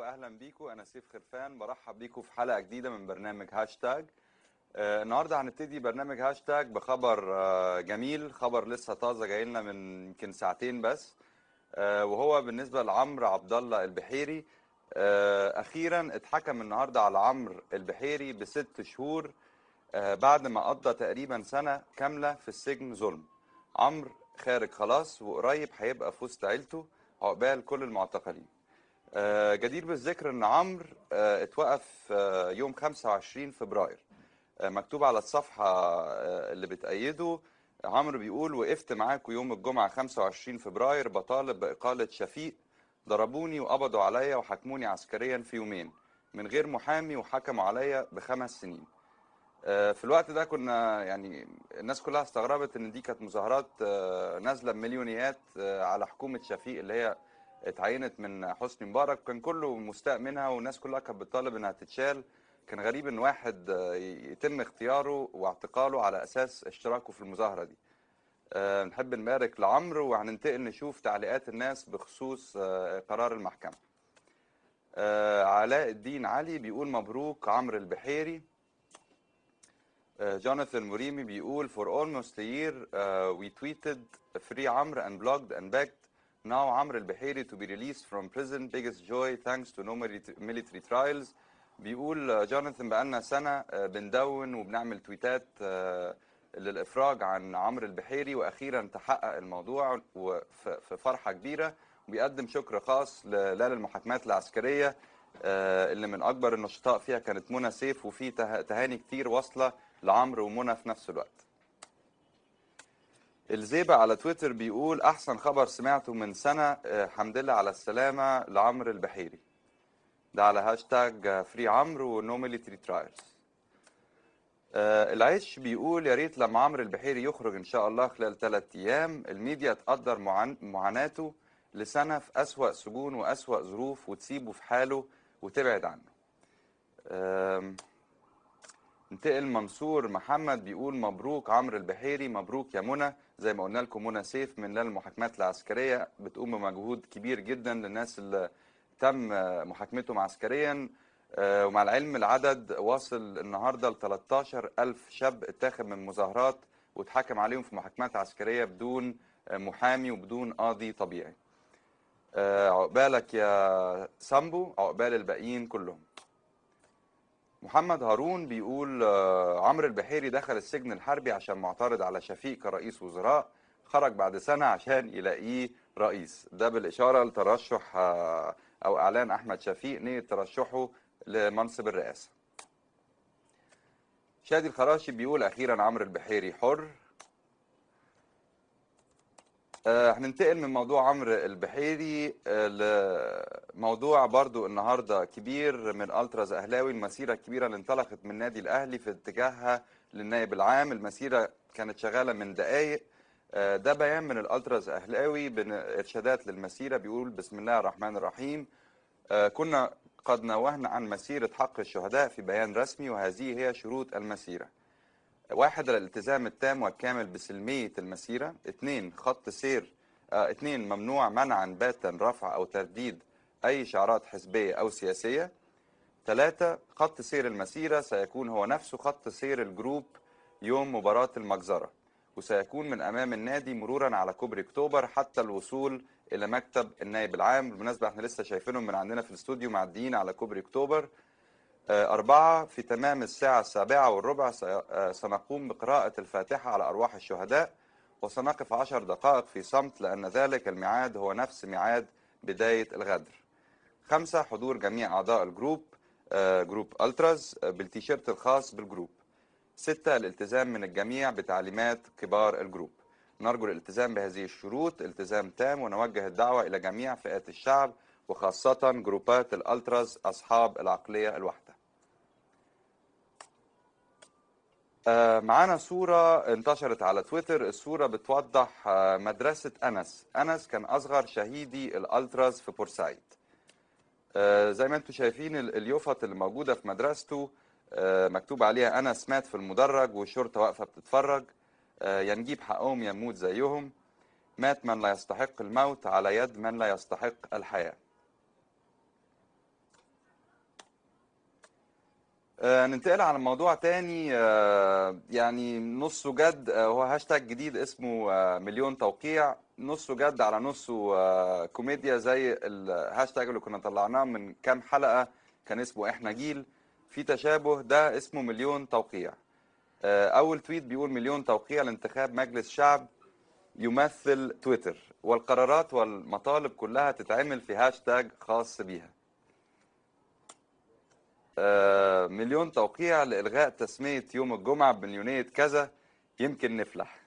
واهلا بيكم انا سيف خرفان برحب بيكم في حلقه جديده من برنامج هاشتاج آه، النهارده هنبتدي برنامج هاشتاج بخبر آه، جميل خبر لسه طازه جاي لنا من يمكن ساعتين بس آه، وهو بالنسبه لعمرو عبد الله البحيري آه، اخيرا اتحكم النهارده على عمرو البحيري بست شهور آه، بعد ما قضى تقريبا سنه كامله في السجن ظلم عمرو خارج خلاص وقريب هيبقى في وسط عيلته عقبال كل المعتقلين آه، جدير بالذكر ان عمرو آه، اتوقف آه، يوم 25 فبراير آه، مكتوب على الصفحه آه، اللي بتأيده عمرو بيقول وقفت معاكم يوم الجمعه 25 فبراير بطالب باقاله شفيق ضربوني وقبضوا عليا وحكموني عسكريا في يومين من غير محامي وحكموا عليا بخمس سنين آه، في الوقت ده كنا يعني الناس كلها استغربت ان دي كانت مظاهرات آه، نازله بمليونيات آه، على حكومه شفيق اللي هي اتعينت من حسني مبارك كان كله مستاء منها والناس كلها كانت بتطالب انها تتشال كان غريب ان واحد آه، يتم اختياره واعتقاله على اساس اشتراكه في المظاهره دي آه، نحب نبارك لعمرو وهننتقل نشوف تعليقات الناس بخصوص آه، قرار المحكمه آه، علاء الدين علي بيقول مبروك عمرو البحيري آه، جوناثان مريمي بيقول for almost a year uh, we tweeted free عمرو and blogged and begged now عمرو البحيري to be released from prison biggest joy thanks to no military- military trials بيقول آه، جوناثان بقالنا سنة آه، بندون وبنعمل تويتات آه، للإفراج عن عمرو البحيري وأخيرا تحقق الموضوع وفي في فرحة كبيرة وبيقدم شكر خاص ل- لا للمحاكمات العسكرية آه، اللي من أكبر النشطاء فيها كانت منى سيف وفي ته- تهاني كتير واصلة لعمرو ومنى في نفس الوقت الزيبة على تويتر بيقول أحسن خبر سمعته من سنة آه، حمد لله على السلامة لعمرو البحيري ده على هاشتاج فري عمرو ونو ميليتري ترايلز العيش بيقول يا ريت لما عمرو البحيري يخرج إن شاء الله خلال ثلاث أيام الميديا تقدر معان- معاناته لسنة في أسوأ سجون وأسوأ ظروف وتسيبه في حاله وتبعد عنه آم، انتقل منصور محمد بيقول مبروك عمرو البحيري مبروك يا منى زي ما قلنا لكم منى سيف من المحاكمات العسكريه بتقوم بمجهود كبير جدا للناس اللي تم محاكمتهم عسكريا آه، ومع العلم العدد واصل النهارده ل 13 ألف شاب اتاخد من مظاهرات واتحكم عليهم في محاكمات عسكريه بدون آه، محامي وبدون قاضي طبيعي آه، عقبالك يا سامبو عقبال الباقيين كلهم محمد هارون بيقول آه، عمرو البحيري دخل السجن الحربي عشان معترض على شفيق كرئيس وزراء خرج بعد سنة عشان يلاقيه رئيس ده بالإشارة لترشح آه، أو إعلان أحمد شفيق نية ترشحه لمنصب الرئاسة شادي الخراشي بيقول أخيرا عمرو البحيري حر آه، هننتقل من موضوع عمرو البحيري آه، لموضوع برضو النهارده كبير من التراز اهلاوي المسيره الكبيره اللي انطلقت من النادي الاهلي في اتجاهها للنائب العام المسيره كانت شغاله من دقائق آه، ده بيان من الالتراز اهلاوي بارشادات للمسيره بيقول بسم الله الرحمن الرحيم آه، كنا قد نوهنا عن مسيره حق الشهداء في بيان رسمي وهذه هي شروط المسيره واحد الالتزام التام والكامل بسلمية المسيرة اثنين خط سير آه، اثنين ممنوع منعا باتا رفع أو ترديد أي شعارات حزبية أو سياسية ثلاثة خط سير المسيرة سيكون هو نفسه خط سير الجروب يوم مباراة المجزرة وسيكون من أمام النادي مرورا على كوبري أكتوبر حتى الوصول إلى مكتب النائب العام بالمناسبة احنا لسه شايفينهم من عندنا في الاستوديو معديين على كوبري أكتوبر آه، أربعة في تمام الساعة السابعة والربع سي- آه، سنقوم بقراءة الفاتحة على أرواح الشهداء وسنقف عشر دقائق في صمت لأن ذلك الميعاد هو نفس ميعاد بداية الغدر خمسة حضور جميع أعضاء الجروب آه، جروب ألتراز آه، بالتيشيرت الخاص بالجروب ستة الالتزام من الجميع بتعليمات كبار الجروب نرجو الالتزام بهذه الشروط التزام تام ونوجه الدعوة إلى جميع فئات الشعب وخاصة جروبات الألتراز أصحاب العقلية الواحدة آه، معانا صورة انتشرت على تويتر الصورة بتوضح آه، مدرسة أنس أنس كان أصغر شهيدي الألتراز في بورسعيد آه، زي ما انتم شايفين ال- اليوفط اللي موجودة في مدرسته آه، مكتوب عليها أنس مات في المدرج والشرطة واقفة بتتفرج آه، يا نجيب حقهم يا نموت زيهم مات من لا يستحق الموت على يد من لا يستحق الحياة آه، ننتقل على موضوع تاني آه، يعني نصه جد آه، هو هاشتاج جديد اسمه آه، مليون توقيع نصه جد على نصه آه، كوميديا زي الهاشتاج اللي كنا طلعناه من كام حلقة كان اسمه احنا جيل في تشابه ده اسمه مليون توقيع آه، أول تويت بيقول مليون توقيع لانتخاب مجلس شعب يمثل تويتر والقرارات والمطالب كلها تتعمل في هاشتاج خاص بيها آه، مليون توقيع لإلغاء تسمية يوم الجمعة بمليونية كذا يمكن نفلح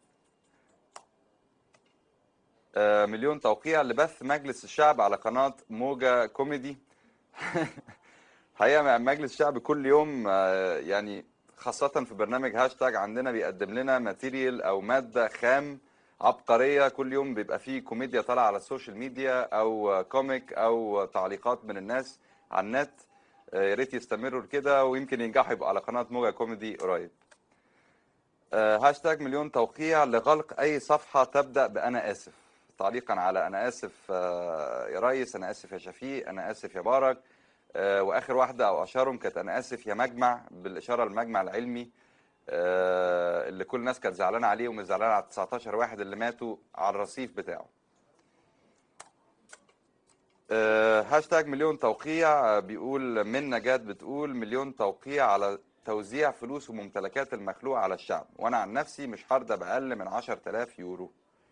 آه، مليون توقيع لبث مجلس الشعب على قناة موجة كوميدي حقيقة مجلس الشعب كل يوم آه، يعني خاصة في برنامج هاشتاج عندنا بيقدم لنا ماتيريال أو مادة خام عبقرية كل يوم بيبقى فيه كوميديا طالعة على السوشيال ميديا أو كوميك أو تعليقات من الناس على النت آه، يا ريت يستمروا كده ويمكن ينجحوا يبقوا على قناة موجة كوميدي قريب آه، هاشتاج مليون توقيع لغلق أي صفحة تبدأ بأنا آسف تعليقا على أنا آسف آه، يا ريس أنا آسف يا شفيق أنا آسف يا بارك آه، وآخر واحدة أو أشهرهم كانت أنا آسف يا مجمع بالإشارة للمجمع العلمي آه، اللي كل الناس كانت زعلانة عليه ومش زعلانة على 19 واحد اللي ماتوا على الرصيف بتاعه آه، هاشتاج مليون توقيع آه، بيقول من نجاة بتقول مليون توقيع على توزيع فلوس وممتلكات المخلوع على الشعب وانا عن نفسي مش هرضى باقل من 10000 يورو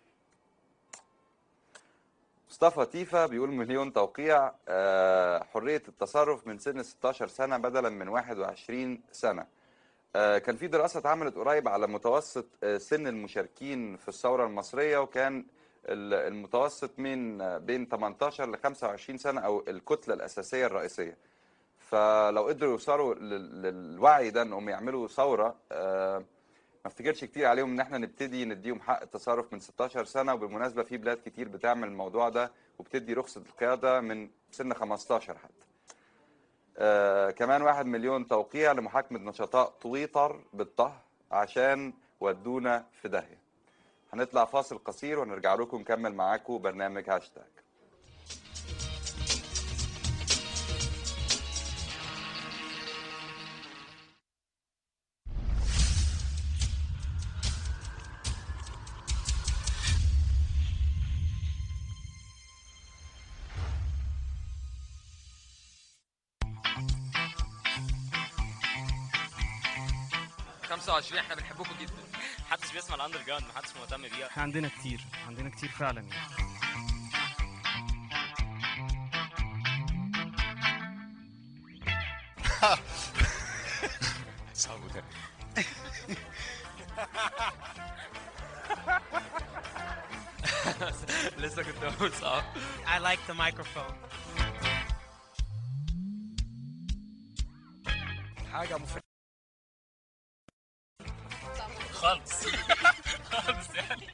مصطفى تيفا بيقول مليون توقيع آه، حرية التصرف من سن 16 سنة بدلا من 21 سنة آه، كان في دراسة اتعملت قريب على متوسط آه، سن المشاركين في الثورة المصرية وكان ال- المتوسط من آه، بين 18 ل 25 سنة أو الكتلة الأساسية الرئيسية فلو قدروا يوصلوا لل- للوعي ده انهم يعملوا ثورة آه، ما افتكرش كتير عليهم ان احنا نبتدي نديهم حق التصرف من 16 سنة وبالمناسبة في بلاد كتير بتعمل الموضوع ده وبتدي رخصة القيادة من سن 15 حتى آه كمان واحد مليون توقيع لمحاكمة نشطاء تويتر بالطه عشان ودونا في داهية هنطلع فاصل قصير ونرجع لكم نكمل معاكم برنامج هاشتاج خمسة وعشرين احنا بنحبكم جدا محدش بيسمع الاندر جراوند محدش مهتم بيها احنا عندنا كتير عندنا كتير فعلا يعني صعب ده لسه كنت بقول صعب I like the microphone. حاجة مفيدة خالص خالص يعني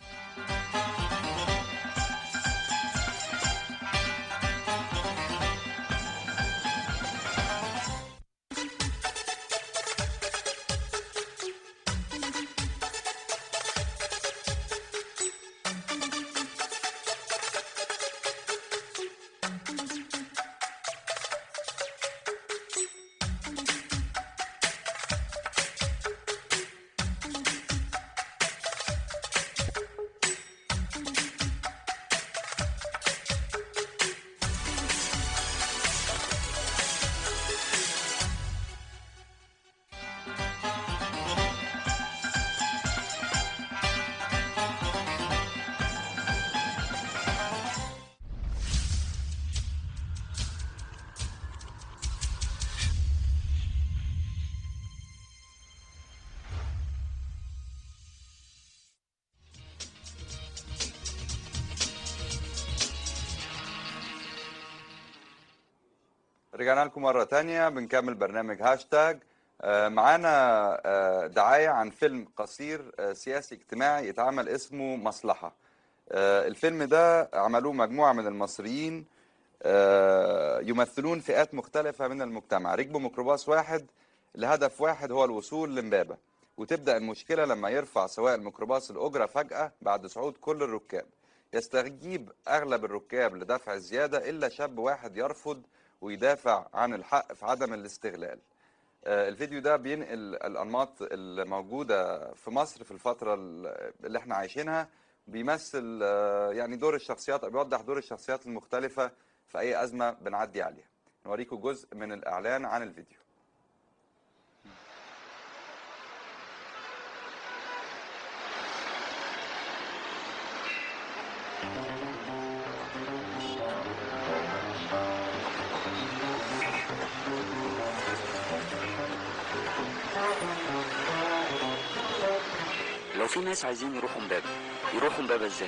رجعنا لكم مرة تانية بنكمل برنامج هاشتاج آه، معانا آه، دعاية عن فيلم قصير آه، سياسي اجتماعي اتعمل اسمه مصلحة آه، الفيلم ده عملوه مجموعة من المصريين آه، يمثلون فئات مختلفة من المجتمع ركبوا ميكروباص واحد لهدف واحد هو الوصول لمبابة وتبدأ المشكلة لما يرفع سواق الميكروباص الأجرة فجأة بعد صعود كل الركاب يستجيب أغلب الركاب لدفع الزيادة إلا شاب واحد يرفض ويدافع عن الحق في عدم الاستغلال آه، الفيديو ده بينقل الانماط الموجوده في مصر في الفتره اللي احنا عايشينها بيمثل آه، يعني دور الشخصيات او بيوضح دور الشخصيات المختلفه في اي ازمه بنعدي عليها نوريكم جزء من الاعلان عن الفيديو لو في ناس عايزين يروحوا امبابة يروحوا امبابة ازاي؟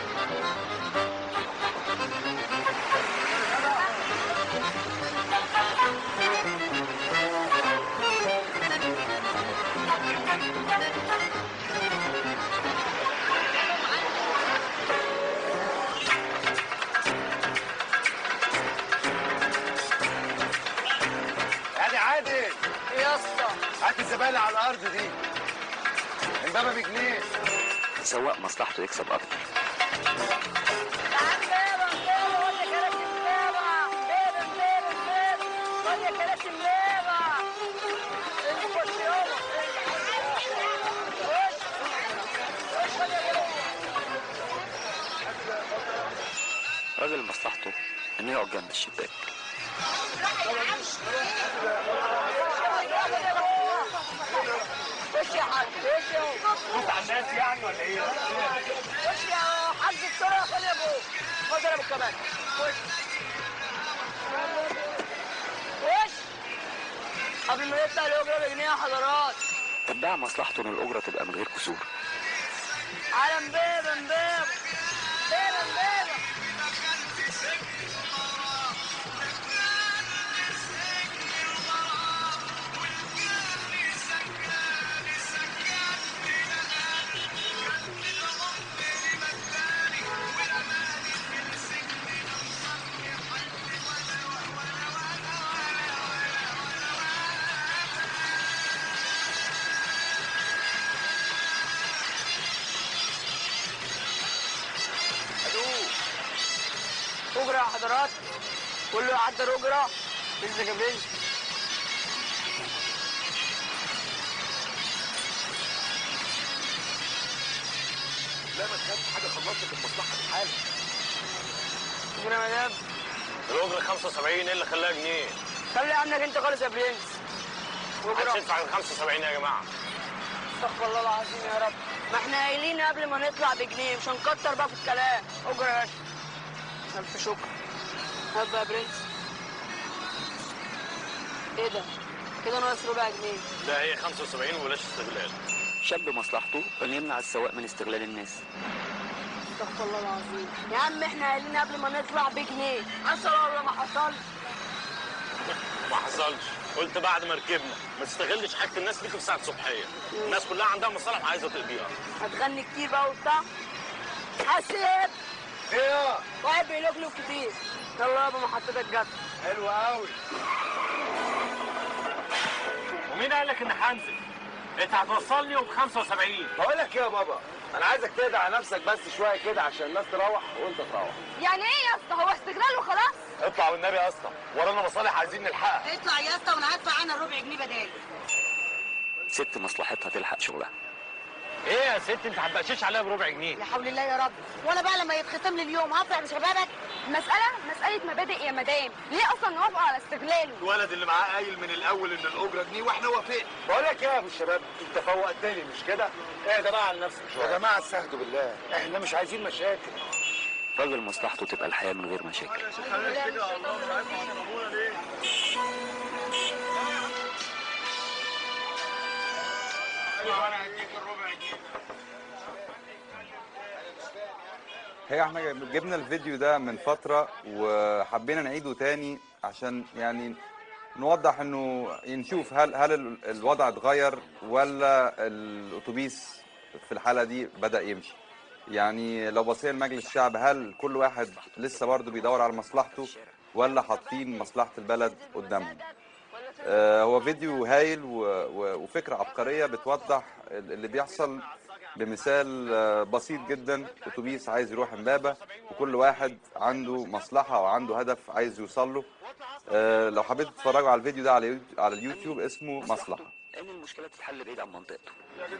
ادي عادل ايه يا اسطى هات الزباله على الارض دي امبابه بجنيه سواق مصلحته يكسب اكتر راجل مصلحته انه يقعد جنب الشباك خش يا حاج خش يا بص على الناس يعني ولا ايه خش يا حاج بسرعه خلي يا ابوك خد انا بالكمان خش خش قبل ما يطلع الاجره بجنيه يا حضرات طب ده مصلحته ان الاجره تبقى من غير كسور على مبيبه مبيبه مبيبه مبيبه اجره يا حضرات كله يعدي الاجره بنز جبريل لا ما تخافش حاجه خلصت المصلحه بحالها اجره يا مدام الاجره 75 ايه اللي خلاها جنيه؟ خلي عنك انت خالص يا برنس محدش اجره يدفع ال 75 يا جماعه استغفر الله العظيم يا رب ما احنا قايلين قبل ما نطلع بجنيه مش هنكتر بقى في الكلام اجره يا باشا الف شكر هات بقى يا برنس ايه ده كده ناقص ربع جنيه لا هي 75 وبلاش استغلال شاب مصلحته ان يمنع السواق من استغلال الناس استغفر الله العظيم يا عم احنا قايلين قبل ما نطلع بجنيه حصل ولا ما حصلش ما حصلش قلت بعد ما ركبنا ما تستغلش حاجه الناس ليك في ساعه صبحيه الناس كلها عندها مصالح عايزه تقضيها هتغني كتير بقى وبتاع حاسب ايه يا واحد بيلوكلوك كتير يلا يابا محطتك جت حلو قوي ومين قال لك ان هنزل؟ انت هتوصلني وب 75 بقول لك ايه يا بابا انا عايزك تهدى على نفسك بس شويه كده عشان الناس تروح وانت تروح يعني ايه يا اسطى هو استغلال وخلاص اطلع والنبي يا اسطى ورانا مصالح عايزين نلحقها اطلع يا اسطى وانا هدفع انا ربع جنيه بدال ست مصلحتها تلحق شغلها ايه يا ست انت هتبقشش عليها بربع جنيه يا حول الله يا رب وانا بقى لما يتختم لي اليوم هفرح بشبابك مسألة مسألة مبادئ يا مدام ليه أصلا نوافقوا على استغلاله الولد اللي معاه قايل من الاول ان الاجره جنيه واحنا وافقنا بقول لك ايه يا ابو الشباب انت فوقتني مش كده اهدى بقى على نفسك شويه يا جماعه استهدوا بالله احنا مش عايزين مشاكل راجل مصلحته تبقى الحياه من غير مشاكل هي احنا جبنا الفيديو ده من فترة وحبينا نعيده تاني عشان يعني نوضح انه نشوف هل هل ال- الوضع اتغير ولا الاتوبيس في الحالة دي بدأ يمشي يعني لو بصينا لمجلس الشعب هل كل واحد لسه برضه بيدور على مصلحته ولا حاطين مصلحة البلد قدامهم آه، هو فيديو هايل و- و- وفكرة عبقرية بتوضح ال- اللي بيحصل بمثال آه، بسيط جدا اتوبيس عايز يروح امبابة وكل واحد عنده مصلحة او عنده هدف عايز يوصل له آه، لو حبيت تتفرجوا على الفيديو ده على يوت- على اليوتيوب اسمه مصلحة ان المشكله تتحل بعيد عن منطقته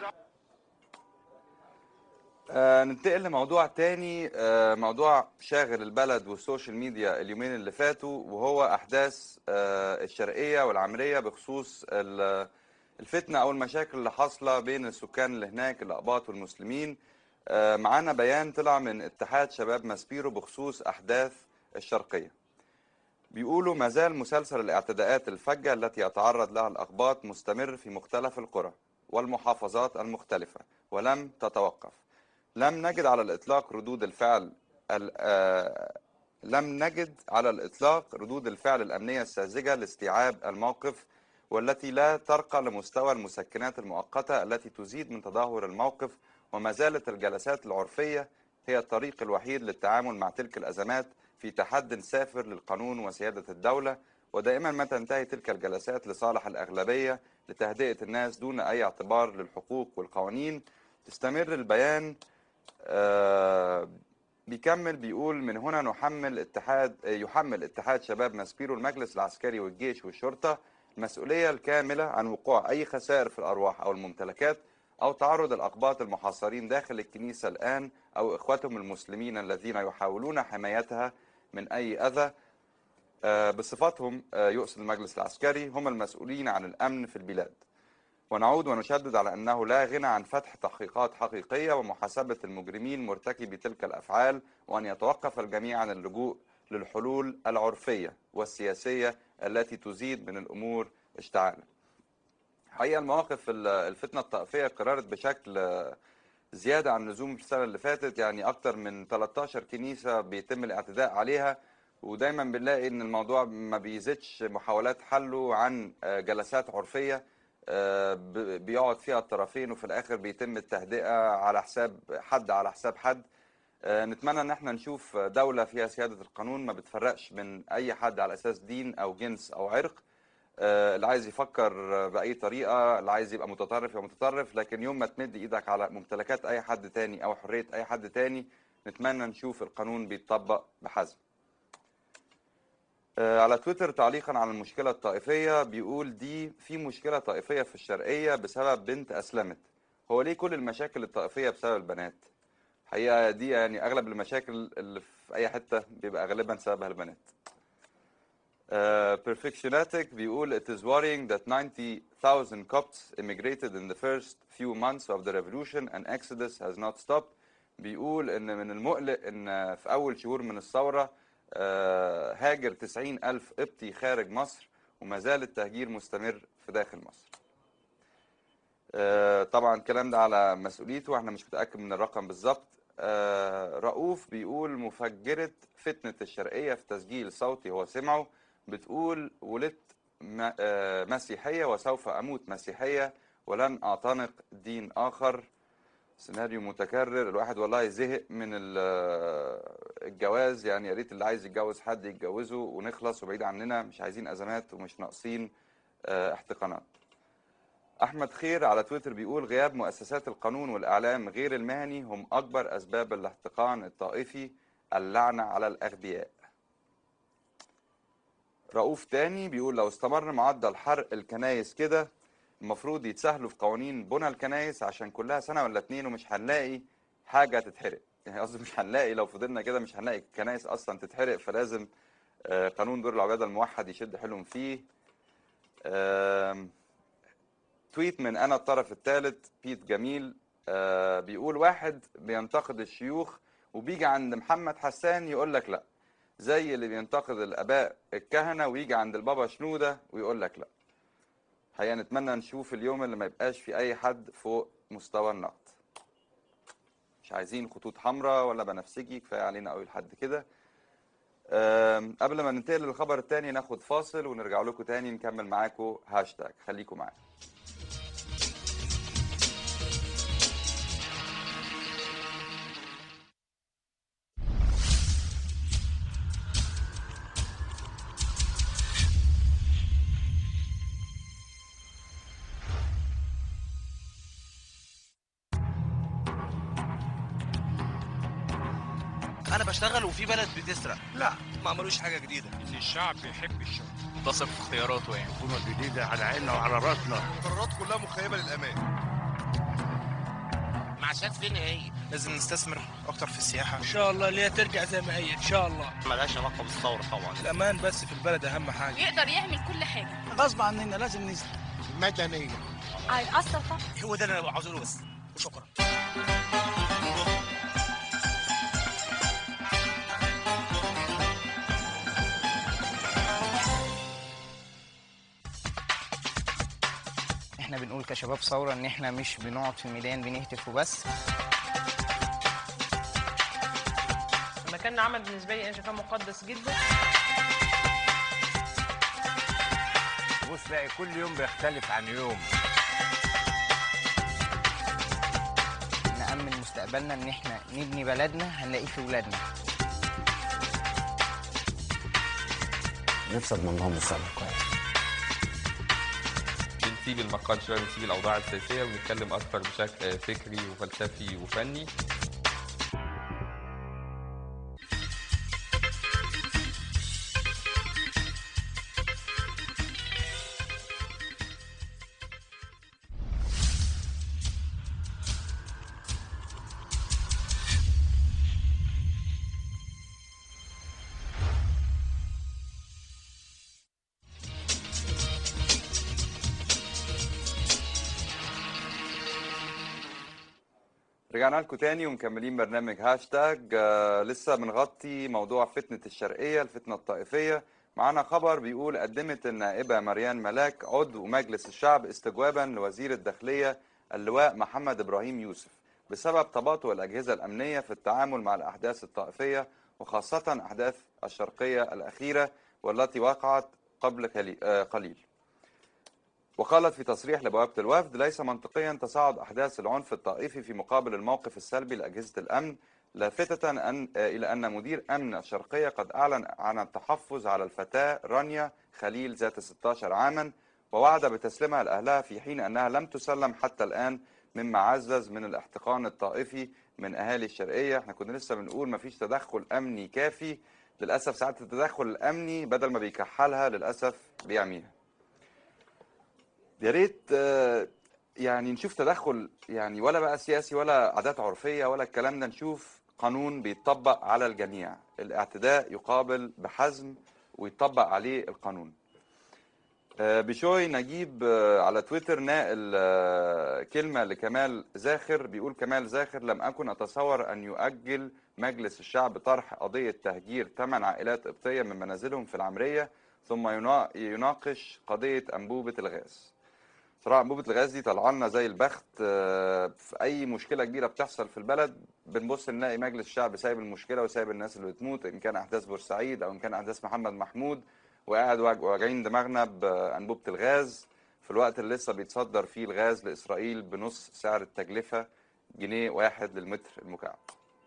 آه ننتقل لموضوع تاني آه موضوع شاغل البلد والسوشيال ميديا اليومين اللي فاتوا وهو أحداث آه الشرقية والعمرية بخصوص ال- الفتنة أو المشاكل اللي حاصلة بين السكان اللي هناك الأقباط والمسلمين آه معانا بيان طلع من اتحاد شباب ماسبيرو بخصوص أحداث الشرقية بيقولوا ما زال مسلسل الاعتداءات الفجة التي يتعرض لها الأقباط مستمر في مختلف القرى والمحافظات المختلفة ولم تتوقف لم نجد على الإطلاق ردود الفعل ال- آه، لم نجد على الإطلاق ردود الفعل الأمنية الساذجة لاستيعاب الموقف والتي لا ترقى لمستوى المسكنات المؤقتة التي تزيد من تدهور الموقف وما زالت الجلسات العرفية هي الطريق الوحيد للتعامل مع تلك الأزمات في تحد سافر للقانون وسيادة الدولة ودائما ما تنتهي تلك الجلسات لصالح الأغلبية لتهدئة الناس دون أي اعتبار للحقوق والقوانين تستمر البيان آه، بيكمل بيقول من هنا نحمل اتحاد يحمل اتحاد شباب ماسبيرو المجلس العسكري والجيش والشرطة المسؤولية الكاملة عن وقوع أي خسائر في الأرواح أو الممتلكات أو تعرض الأقباط المحاصرين داخل الكنيسة الآن أو إخوتهم المسلمين الذين يحاولون حمايتها من أي أذى آه، بصفتهم آه، يقصد المجلس العسكري هم المسؤولين عن الأمن في البلاد ونعود ونشدد على أنه لا غنى عن فتح تحقيقات حقيقية ومحاسبة المجرمين مرتكبي تلك الأفعال وأن يتوقف الجميع عن اللجوء للحلول العرفية والسياسية التي تزيد من الأمور اشتعالا حقيقة المواقف ال- الفتنة الطائفية قررت بشكل آه، زيادة عن اللزوم في السنة اللي فاتت يعني أكتر من 13 كنيسة بيتم الاعتداء عليها ودايما بنلاقي ان الموضوع ما بيزيدش محاولات حله عن آه، جلسات عرفية آه، ب- بيقعد فيها الطرفين وفي الاخر بيتم التهدئة على حساب حد على حساب حد آه، نتمنى ان احنا نشوف دولة فيها سيادة القانون ما بتفرقش من اي حد على اساس دين او جنس او عرق آه، اللي عايز يفكر بأي طريقة اللي عايز يبقى متطرف يبقى متطرف لكن يوم ما تمد ايدك على ممتلكات اي حد تاني او حرية اي حد تاني نتمنى نشوف القانون بيتطبق بحزم آه، على تويتر تعليقا على المشكلة الطائفية بيقول دي في مشكلة طائفية في الشرقية بسبب بنت أسلمت هو ليه كل المشاكل الطائفية بسبب البنات حقيقة دي يعني أغلب المشاكل اللي في أي حتة بيبقى غالبا سببها البنات Uh, Perfectionatic بيقول it is worrying that 90,000 Copts immigrated in the first few months of the revolution and exodus has not stopped بيقول ان من المقلق ان في اول شهور من الثورة آه، هاجر 90 ألف قبطي خارج مصر وما زال التهجير مستمر في داخل مصر آه، طبعا الكلام ده على مسؤوليته احنا مش متأكد من الرقم بالظبط آه، رؤوف بيقول مفجرة فتنة الشرقية في تسجيل صوتي هو سمعه بتقول ولدت م- آه، مسيحية وسوف أموت مسيحية ولن أعتنق دين آخر سيناريو متكرر الواحد والله زهق من ال- الجواز يعني يا ريت اللي عايز يتجوز حد يتجوزه ونخلص وبعيد عننا مش عايزين أزمات ومش ناقصين آه، احتقانات أحمد خير على تويتر بيقول غياب مؤسسات القانون والإعلام غير المهني هم أكبر أسباب الاحتقان الطائفي اللعنة على الأغبياء رؤوف تاني بيقول لو استمر معدل حرق الكنايس كده المفروض يتسهلوا في قوانين بنى الكنايس عشان كلها سنة ولا اتنين ومش هنلاقي حاجة تتحرق يعني قصدي مش هنلاقي لو فضلنا كده مش هنلاقي الكنايس أصلا تتحرق فلازم آه، قانون دور العبادة الموحد يشد حيلهم فيه آم، تويت من أنا الطرف الثالث بيت جميل آه، بيقول واحد بينتقد الشيوخ وبيجي عند محمد حسان يقول لك لا زي اللي بينتقد الآباء الكهنة ويجي عند البابا شنودة ويقول لك لا حقيقة نتمنى نشوف اليوم اللي ما يبقاش في أي حد فوق مستوى النقد مش عايزين خطوط حمراء ولا بنفسجي كفاية علينا قوي لحد كده أم، قبل ما ننتقل للخبر التاني ناخد فاصل ونرجع لكم تاني نكمل معاكم هاشتاج خليكم معانا انا بشتغل وفي بلد بتسرق لا ما عملوش حاجه جديده ان الشعب بيحب الشغل تثق في اختياراته يعني حكومه جديده على عيننا وعلى راسنا القرارات كلها مخيبه للامان معاشات فين هي لازم نستثمر اكتر في السياحه ان شاء الله اللي هي ترجع زي ما هي ان شاء الله ملهاش علاقه بالثوره طبعا الامان بس في البلد اهم حاجه يقدر يعمل كل حاجه غصب عننا لازم ننزل مدنيه هيأثر طبعا هو ده اللي انا عاوز اقوله بس وشكرا احنا بنقول كشباب ثوره ان احنا مش بنقعد في الميدان بنهتف وبس المكان العمل بالنسبه لي انا شايفاه مقدس جدا بص تلاقي كل يوم بيختلف عن يوم نأمن مستقبلنا ان احنا نبني بلدنا هنلاقيه في ولادنا نفسي اضمن لهم مستقبل كويس بنسيب المقال شويه بنسيب الاوضاع السياسيه ونتكلم اكتر بشكل فكري وفلسفي وفني رجعنا لكم تاني ومكملين برنامج هاشتاج آه لسه بنغطي موضوع فتنة الشرقية الفتنة الطائفية معانا خبر بيقول قدمت النائبة مريان ملاك عضو مجلس الشعب استجوابا لوزير الداخلية اللواء محمد إبراهيم يوسف بسبب تباطؤ الأجهزة الأمنية في التعامل مع الأحداث الطائفية وخاصة أحداث الشرقية الأخيرة والتي وقعت قبل قلي- آه، قليل وقالت في تصريح لبوابة الوفد ليس منطقيا تصاعد أحداث العنف الطائفي في مقابل الموقف السلبي لأجهزة الأمن لافتة أن إلى أن مدير أمن الشرقية قد أعلن عن التحفظ على الفتاة رانيا خليل ذات 16 عاما ووعد بتسليمها لأهلها في حين أنها لم تسلم حتى الآن مما عزز من الاحتقان الطائفي من أهالي الشرقية احنا كنا لسه بنقول مفيش تدخل أمني كافي للأسف ساعات التدخل الأمني بدل ما بيكحلها للأسف بيعميها يا ريت آه، يعني نشوف تدخل يعني ولا بقى سياسي ولا عادات عرفية ولا الكلام ده نشوف قانون بيتطبق على الجميع الاعتداء يقابل بحزم ويطبق عليه القانون آه، بشوي نجيب آه، على تويتر ناقل آه، كلمة لكمال زاخر بيقول كمال زاخر لم أكن أتصور أن يؤجل مجلس الشعب طرح قضية تهجير ثمان عائلات قبطية من منازلهم في العمرية ثم ينا- يناقش قضية أنبوبة الغاز صراحة أنبوبة الغاز دي طلعنا زي البخت آه، في أي مشكلة كبيرة بتحصل في البلد بنبص نلاقي مجلس الشعب سايب المشكلة وسايب الناس اللي بتموت إن كان أحداث بورسعيد أو إن كان أحداث محمد محمود وقاعد واج- واجعين دماغنا بأنبوبة الغاز في الوقت اللي لسه بيتصدر فيه الغاز لإسرائيل بنص سعر التكلفة جنيه واحد للمتر المكعب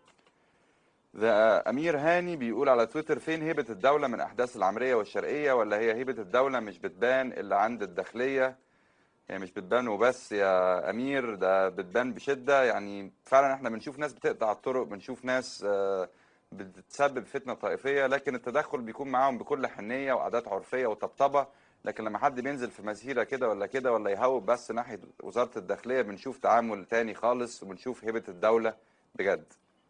ده أمير هاني بيقول على تويتر فين هيبة الدولة من أحداث العمرية والشرقية ولا هي هيبة الدولة مش بتبان إلا عند الداخلية هي مش بتبان وبس يا أمير ده بتبان بشدة يعني فعلا احنا بنشوف ناس بتقطع الطرق بنشوف ناس آه، بتسبب فتنة طائفية لكن التدخل بيكون معاهم بكل حنية وعادات عرفية وطبطبة لكن لما حد بينزل في مسيرة كده ولا كده ولا يهوب بس ناحية وزارة الداخلية بنشوف تعامل تاني خالص وبنشوف هيبة الدولة بجد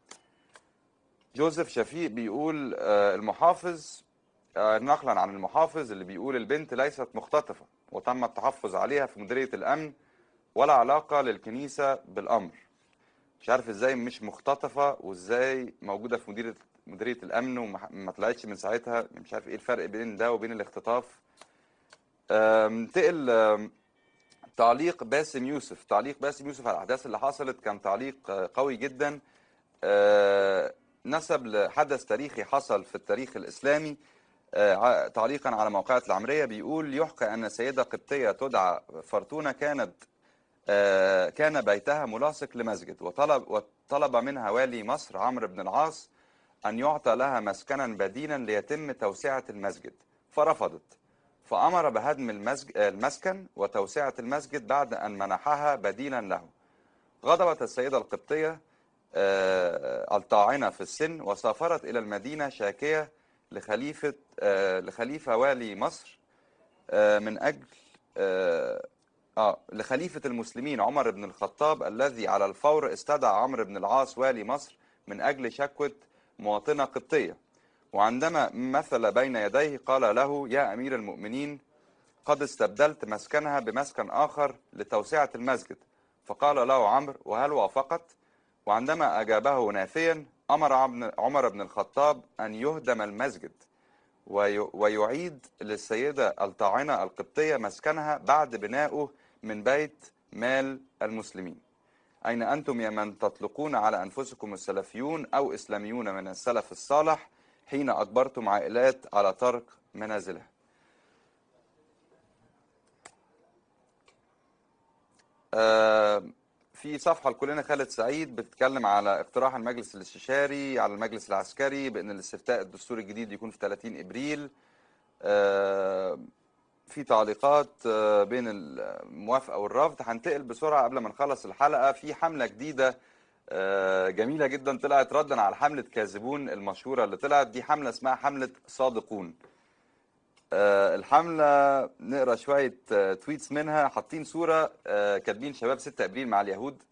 جوزيف شفيق بيقول آه، المحافظ آه، نقلا عن المحافظ اللي بيقول البنت ليست مختطفة وتم التحفظ عليها في مديرية الأمن ولا علاقة للكنيسة بالأمر مش عارف ازاي مش مختطفة وازاي موجودة في مديرية مديرية الأمن وما ما طلعتش من ساعتها مش عارف ايه الفرق بين ده وبين الاختطاف آم، انتقل آم، تعليق باسم يوسف تعليق باسم يوسف على الأحداث اللي حصلت كان تعليق آه، قوي جدا آه، نسب لحدث تاريخي حصل في التاريخ الإسلامي آه، ع- تعليقا على موقعة العمرية بيقول يحكى أن سيدة قبطية تدعى فرتونة كانت آه، كان بيتها ملاصق لمسجد وطلب وطلب منها والي مصر عمرو بن العاص أن يعطى لها مسكنا بديلا ليتم توسعة المسجد فرفضت فأمر بهدم المسج- آه، المسكن وتوسعة المسجد بعد أن منحها بديلا له غضبت السيدة القبطية آه، الطاعنة في السن وسافرت إلى المدينة شاكية لخليفة آه، لخليفة والي مصر آه، من أجل آه آه، لخليفة المسلمين عمر بن الخطاب الذي على الفور استدعى عمرو بن العاص والي مصر من أجل شكوى مواطنة قبطية وعندما مثل بين يديه قال له يا أمير المؤمنين قد استبدلت مسكنها بمسكن آخر لتوسعة المسجد فقال له عمرو وهل وافقت وعندما أجابه نافيا أمر عبن- عمر بن الخطاب أن يهدم المسجد وي- ويعيد للسيدة الطاعنة القبطية مسكنها بعد بنائه من بيت مال المسلمين أين أنتم يا من تطلقون على أنفسكم السلفيون أو إسلاميون من السلف الصالح حين أجبرتم عائلات على ترك منازلها آه، في صفحة لكلنا خالد سعيد بتتكلم على اقتراح المجلس الاستشاري على المجلس العسكري بأن الاستفتاء الدستوري الجديد يكون في 30 إبريل آه، في تعليقات آه، بين الموافقة والرفض هنتقل بسرعة قبل ما نخلص الحلقة في حملة جديدة آه، جميلة جدا طلعت ردا على حملة كاذبون المشهورة اللي طلعت دي حملة اسمها حملة صادقون آه، الحملة نقرا شوية آه، تويتس منها حاطين صورة آه، كاتبين شباب 6 ابريل مع اليهود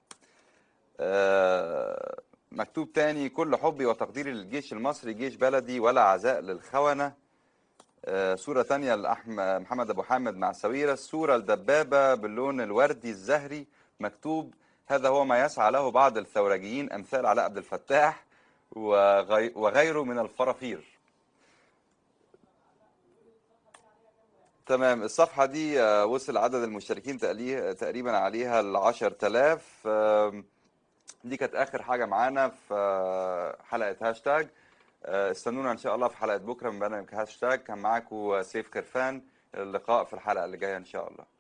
آه، مكتوب تاني كل حبي وتقديري للجيش المصري جيش بلدي ولا عزاء للخونة آه، صورة تانية لأحمد محمد أبو حامد مع سويرة صورة الدبابة باللون الوردي الزهري مكتوب هذا هو ما يسعى له بعض الثورجيين أمثال علاء عبد الفتاح وغي- وغيره من الفرافير تمام الصفحة دي آه، وصل عدد المشتركين تقليه- تقريبا عليها ال 10000 آم، دي كانت آخر حاجة معانا في آه، حلقة هاشتاج آه، استنونا إن شاء الله في حلقة بكرة من برنامج هاشتاج كان معاكم سيف كرفان اللقاء في الحلقة اللي جاية إن شاء الله